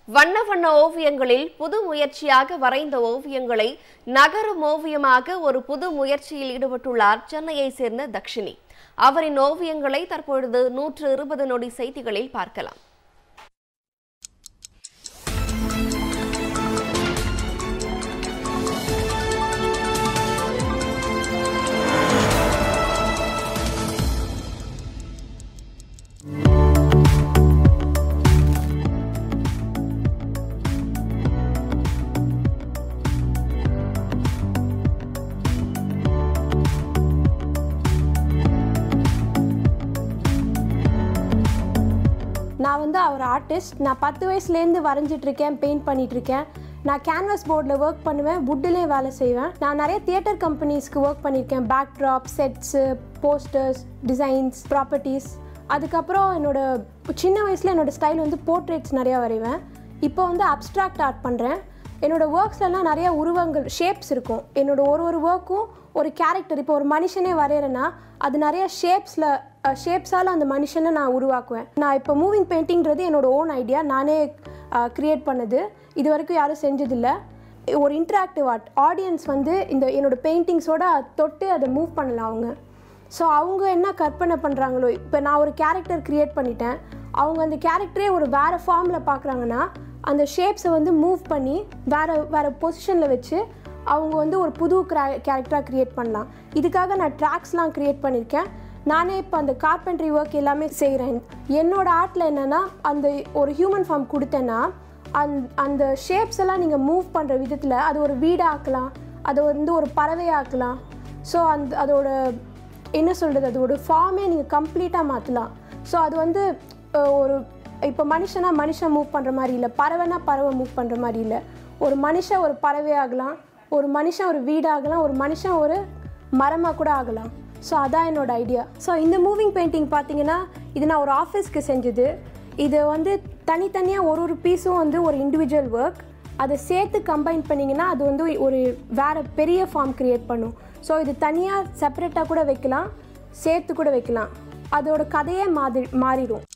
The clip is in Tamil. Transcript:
வண்ண வண்ண ஓவியங்களில் புது முயற்சியாக வரைந்த ஓவியங்களை நகரும் ஓவியமாக ஒரு புது முயற்சியில் ஈடுபட்டுள்ளார் சென்னையை சேர்ந்த தக்ஷினி அவரின் ஓவியங்களை தற்பொழுது நூற்று இருபது நொடி செய்திகளில் பார்க்கலாம் நான் வந்து அவர் ஆர்டிஸ்ட் நான் பத்து வயசுலேருந்து வரைஞ்சிட்டு இருக்கேன் பெயிண்ட் பண்ணிட்டு இருக்கேன் நான் கேன்வாஸ் போர்டில் ஒர்க் பண்ணுவேன் வுட்லேயே வேலை செய்வேன் நான் நிறைய தியேட்டர் கம்பெனிஸ்க்கு ஒர்க் பண்ணியிருக்கேன் backdrop sets posters designs properties அதுக்கப்புறம் என்னோட சின்ன வயசில் என்னோட ஸ்டைல் வந்து போர்ட்ரேட்ஸ் நிறையா வரைவேன் இப்போ வந்து அப்ஸ்ட்ராக்ட் ஆர்ட் பண்ணுறேன் என்னோட ஒர்க்ஸ்லலாம் நிறைய உருவங்கள் ஷேப்ஸ் இருக்கும் என்னோட ஒரு ஒரு ஒர்க்கும் ஒரு கேரக்டர் இப்போ ஒரு மனுஷனே வரைகிறேன்னா அது நிறைய ஷேப்ஸில் ஷேப்ஸால் அந்த மனுஷனை நான் உருவாக்குவேன் நான் இப்போ மூவிங் பெயிண்டிங்கிறது என்னோட ஓன் ஐடியா நானே க்ரியேட் பண்ணது இது வரைக்கும் யாரும் செஞ்சதில்ல ஒரு இன்ட்ராக்டிவ் ஆர்ட் ஆடியன்ஸ் வந்து இந்த என்னோட பெயிண்டிங்ஸோட தொட்டு அதை மூவ் பண்ணலாம் அவங்க ஸோ அவங்க என்ன கற்பனை பண்ணுறாங்களோ இப்போ நான் ஒரு கேரக்டர் க்ரியேட் பண்ணிட்டேன் அவங்க அந்த கேரக்டரே ஒரு வேறு ஃபார்மில் பார்க்குறாங்கன்னா அந்த ஷேப்ஸை வந்து மூவ் பண்ணி வேறு வேறு பொசிஷனில் வச்சு அவங்க வந்து ஒரு புது கேரக்டராக க்ரியேட் பண்ணலாம் இதுக்காக நான் ட்ராக்ஸ்லாம் க்ரியேட் பண்ணியிருக்கேன் நானே இப்போ அந்த கார்பென்ட்ரி ஒர்க் எல்லாமே செய்கிறேன் என்னோட ஆர்ட்டில் என்னென்னா அந்த ஒரு ஹியூமன் ஃபார்ம் கொடுத்தேன்னா அந் அந்த ஷேப்ஸ் எல்லாம் நீங்கள் மூவ் பண்ணுற விதத்தில் அது ஒரு வீடாக்கலாம் அதை வந்து ஒரு பறவையாக்கலாம் ஸோ அந்த அதோட என்ன சொல்கிறது அதோட ஃபார்மே நீங்கள் கம்ப்ளீட்டாக மாற்றலாம் ஸோ அது வந்து அஹ், ஒரு இப்போ மனுஷனா மனுஷன் மூவ் பண்ணுற மாதிரி இல்லை பறவைனா பறவை மூவ் பண்ணுற மாதிரி இல்லை ஒரு மனுஷன் ஒரு பறவை ஆகலாம் ஒரு மனுஷன் ஒரு வீடாகலாம் ஒரு மனுஷன் ஒரு மரமாக கூட ஆகலாம் ஸோ அதான் என்னோட ஐடியா ஸோ இந்த மூவிங் பெயிண்டிங் பார்த்தீங்கன்னா இது நான் ஒரு ஆஃபீஸ்க்கு செஞ்சது இது வந்து தனித்தனியாக ஒரு ஒரு பீஸும் வந்து ஒரு இண்டிவிஜுவல் ஒர்க் அதை சேர்த்து கம்பைன் பண்ணிங்கன்னா அது வந்து ஒரு வேறு பெரிய ஃபார்ம் க்ரியேட் பண்ணும் ஸோ இது தனியாக செப்பரேட்டாக கூட வைக்கலாம் சேர்த்து கூட வைக்கலாம் அதோட கதையே மாதிரி மாறிடும்